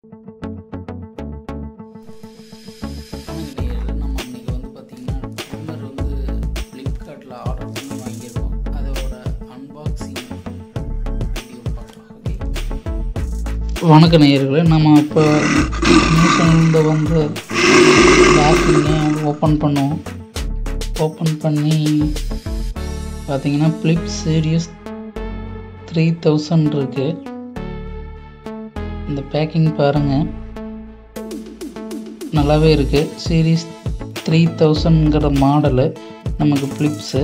நேயர்களே, நம்ம இன்னைக்கு வந்து பார்த்தீங்கன்னா ட்ரிம்மர் வந்து ஃப்ளிப்கார்ட்டில் ஆர்டர் பண்ணி வாங்கியிருக்கோம் அதோட அன்பாக்சிங் வீடியோ பார்க்கலாம் ஓகே வணக்க நேயர்களே நம்ம இப்போ மீஷோலேருந்து வந்து பேக்கிங்கை ஓப்பன் பண்ணுவோம் ஓப்பன் பண்ணி பார்த்தீங்கன்னா ஃப்ளிப் சீரியஸ் த்ரீ தௌசண்ட் இருக்குது இந்த பேக்கிங் பாருங்கள் நல்லாவே இருக்குது சீரீஸ் த்ரீ தௌசண்ட்ங்கிற மாடலு நமக்கு ஃப்ளிப்ஸு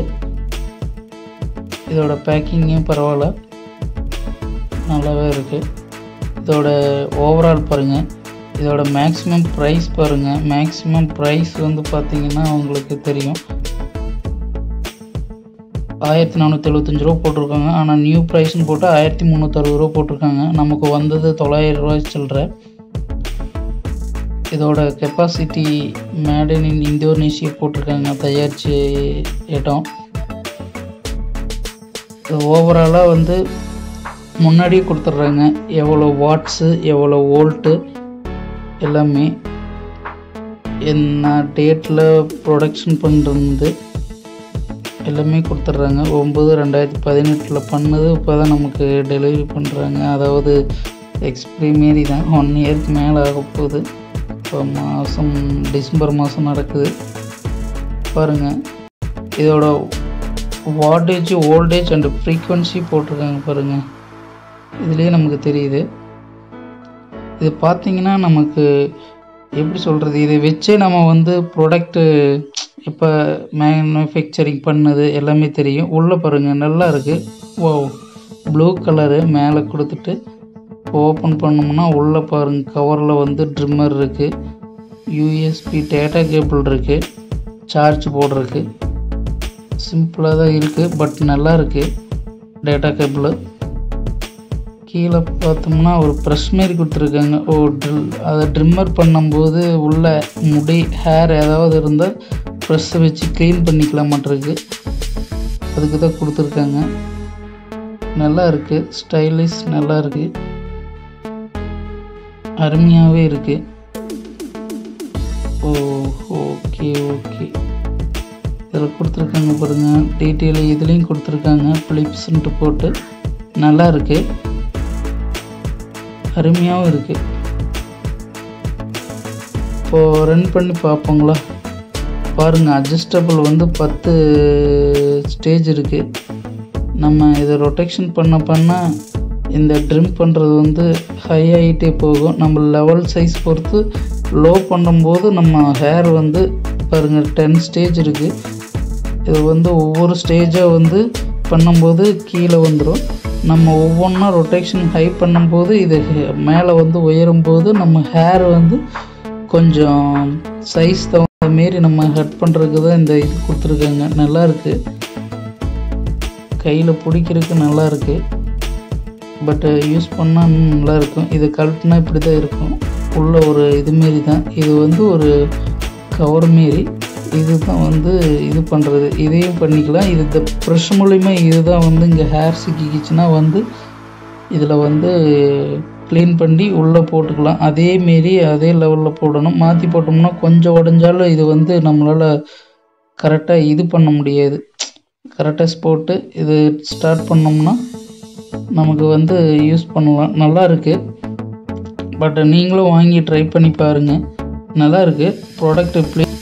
இதோட பேக்கிங்கும் பரவாயில்ல நல்லாவே இருக்குது இதோட ஓவரால் பாருங்கள் இதோட மேக்ஸிமம் ப்ரைஸ் பாருங்கள் மேக்ஸிமம் ப்ரைஸ் வந்து பார்த்தீங்கன்னா உங்களுக்கு தெரியும் ஆயிரத்தி நானூற்றி எழுபத்தஞ்சு ரூபா போட்டிருக்காங்க ஆனால் நியூ ப்ரைஸ்னு போட்டு ஆயிரத்தி முந்நூற்றறுபது ரூபா போட்டிருக்காங்க நமக்கு வந்தது தொள்ளாயிரம் ரூபாய் சில்லற இதோட கெப்பாசிட்டி மேடன் இன் இந்தோனேஷியா போட்டிருக்காங்க தயாரிச்சு இடம் இது ஓவராலாக வந்து முன்னாடியே கொடுத்துட்றாங்க எவ்வளோ வாட்ஸு எவ்வளோ வோல்ட்டு எல்லாமே என்ன டேட்டில் ப்ரொடக்ஷன் பண்ணுறது எல்லாமே கொடுத்துட்றாங்க ஒம்பது ரெண்டாயிரத்தி பதினெட்டில் பண்ணது இப்போ தான் நமக்கு டெலிவரி பண்ணுறாங்க அதாவது எக்ஸ்பிரி மாரி தான் ஒன் இயருக்கு மேலே ஆக போகுது இப்போ மாதம் டிசம்பர் மாதம் நடக்குது பாருங்கள் இதோட வாட்டேஜ் வோல்டேஜ் அண்ட் ஃப்ரீக்வன்சி போட்டிருக்காங்க பாருங்கள் இதுலேயே நமக்கு தெரியுது இது பார்த்தீங்கன்னா நமக்கு எப்படி சொல்கிறது இதை வச்சே நம்ம வந்து ப்ராடக்ட்டு இப்போ மேனுஃபேக்சரிங் பண்ணது எல்லாமே தெரியும் உள்ளே பாருங்கள் நல்லா இருக்குது ஓ ப்ளூ கலரு மேலே கொடுத்துட்டு ஓப்பன் பண்ணோம்னா உள்ளே பாருங்கள் கவரில் வந்து ட்ரிம்மர் இருக்குது யூஎஸ்பி டேட்டா கேபிள் இருக்குது சார்ஜ் போடுறதுக்கு சிம்பிளாக தான் இருக்குது பட் நல்லா இருக்குது டேட்டா கேபிள் கீழே பார்த்தோம்னா ஒரு ப்ரெஷ் மாரி கொடுத்துருக்காங்க ஓ ட்ரில் அதை ட்ரிம்மர் பண்ணும்போது உள்ள முடி ஹேர் ஏதாவது இருந்தால் ப்ரெஷ்ஷை வச்சு க்ளீன் பண்ணிக்கலாம் மாட்டிருக்கு அதுக்கு தான் கொடுத்துருக்காங்க நல்லா இருக்குது ஸ்டைலிஷ் நல்லா இருக்குது அருமையாகவே இருக்குது ஓ ஓகே ஓகே இதில் கொடுத்துருக்காங்க பாருங்கள் டீட்டெயில் இதுலேயும் கொடுத்துருக்காங்க ஃபிலிப்ஸ்ன்ட்டு போட்டு நல்லா இருக்குது அருமையாகவும் இருக்குது இப்போது ரன் பண்ணி பார்ப்போங்களா பாருங்கள் அட்ஜஸ்டபிள் வந்து பத்து ஸ்டேஜ் இருக்குது நம்ம இதை ரொட்டேஷன் பண்ண பண்ண இந்த ட்ரிம் பண்ணுறது வந்து ஹை ஆகிட்டே போகும் நம்ம லெவல் சைஸ் பொறுத்து லோ பண்ணும்போது நம்ம ஹேர் வந்து பாருங்கள் டென் ஸ்டேஜ் இருக்குது இது வந்து ஒவ்வொரு ஸ்டேஜாக வந்து பண்ணும்போது கீழே வந்துடும் நம்ம ஒவ்வொன்றா ரொட்டேஷன் ஹை பண்ணும்போது இது மேலே வந்து உயரும்போது நம்ம ஹேர் வந்து கொஞ்சம் சைஸ் தகுந்த மாரி நம்ம கட் பண்ணுறதுக்கு தான் இந்த இது கொடுத்துருக்காங்க நல்லா இருக்குது கையில் பிடிக்கிறதுக்கு நல்லா இருக்குது பட்டு யூஸ் பண்ணால் நல்லா இருக்கும் இது கழட்டினா இப்படி தான் இருக்கும் உள்ள ஒரு இது மாரி தான் இது வந்து ஒரு கவர் மாரி இது தான் வந்து இது பண்ணுறது இதையும் பண்ணிக்கலாம் இது இந்த ப்ரெஷ் மூலிமா இது தான் வந்து இங்கே ஹேர் சிக்கிக்கிச்சுன்னா வந்து இதில் வந்து க்ளீன் பண்ணி உள்ளே போட்டுக்கலாம் அதேமாரி அதே லெவலில் போடணும் மாற்றி போட்டோம்னா கொஞ்சம் உடஞ்சாலும் இது வந்து நம்மளால் கரெக்டாக இது பண்ண முடியாது கரெக்டாக போட்டு இது ஸ்டார்ட் பண்ணோம்னா நமக்கு வந்து யூஸ் பண்ணலாம் நல்லா இருக்குது பட் நீங்களும் வாங்கி ட்ரை பண்ணி பாருங்கள் நல்லா இருக்குது ப்ராடக்ட் ப்ளீ